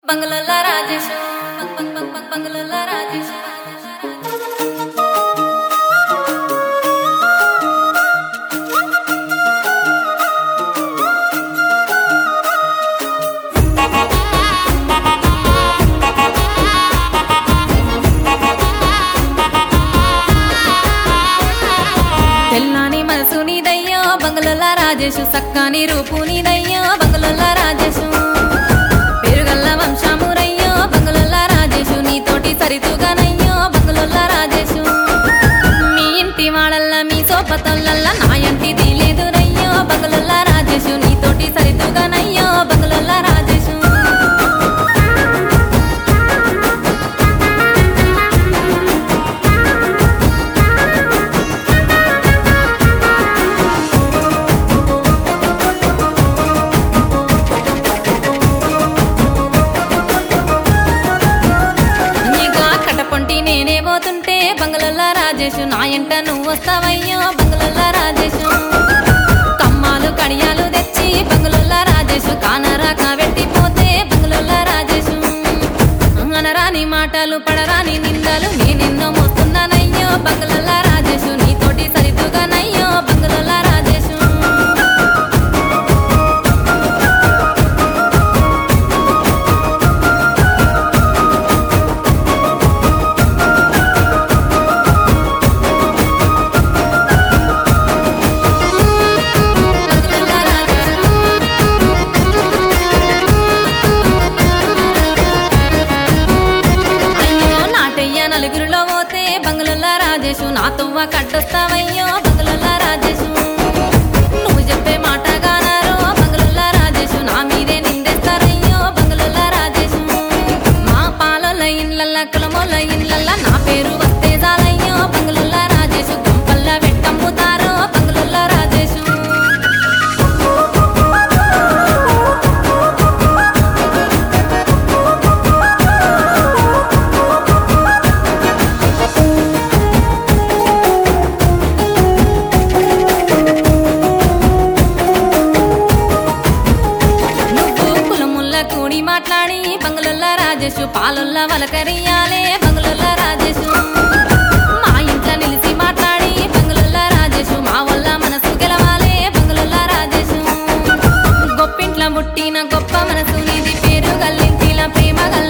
బంగ్లాల రాజేశు బంగ్ బంగ్ బంగ్ బంగ్ బంగ్లాల రాజేశు తెల్లాని మనసు నీదయ్యో బంగ్లాల రాజేశు సక్కాని రూపు నీదయ్యో బంగ్లాల రాజేశు పెరుగల్ల వంశమురయ్యో బంగ్లాల రాజేశు నీతోటి సరితుగానయ్యో బంగ్లాల రాజేశు మీ ఇంటి వాడల్ల మీ సోపతల్లల్ల నా ఇంటిది లేదురయ్యో బంగ్లాల రాజేశు నీతోటి సరితుగానయ్యో బంగ్లాల రాజేశు నీగా కటపొంటి నేనే పోతుంటే బంగ్లాల రాజేశు నా ఎంట నువ్వు వస్తావయ్యో బంగ్లాల రాజేశు కమ్మాలు కడియాలు తెచ్చి బంగ్లాల రాజేశు కానరా కాబెట్టిపోతే బంగ్లాల రాజేశు అనరాని మాటలు పడరాని నిందలు నేనెన్నో మోస్తున్నానయ్యో బంగ్లాల రాజేశు నీతోటి సరితుగానయ్యో బంగ్లాల రాజేశు అయ్యో నాటయ్య నలుగురిలో పోతే బంగ్లాల రాజేశు నా తువ్వ కట్టొస్తావయ్యో బంగ్లాల రాజేశు నువ్వు చెప్పే మాట గానారో బంగ్లాల రాజేశు నా మీదే నిందేస్తారయ్యో బంగ్లాల రాజేశు మా పాలల ఇండ్లల్ల కులమోల ఇండ్లల్ల నా పేరు వస్తే చాలయ్యో బంగ్లాల రాజేశు గుంపల్ల వెట్టమ్ముతారో బంగ్లాల రాజేశు నువ్వు కులముల్ల కూడి మాట్లాడి బంగ్లాల రాజేశు పాలొల్ల వలకరియాలే బంగ్లాల రాజేశు మా ఇంట్లో నిలిచి మాట్లాడి బంగ్లాల రాజేశు మా వల్ల మనసు గెలవాలే బంగ్లాల రాజేశు గొప్పింట్ల ముట్టిన గొప్ప మనసు నీది పేరు గల్లింటిల ప్రేమ గల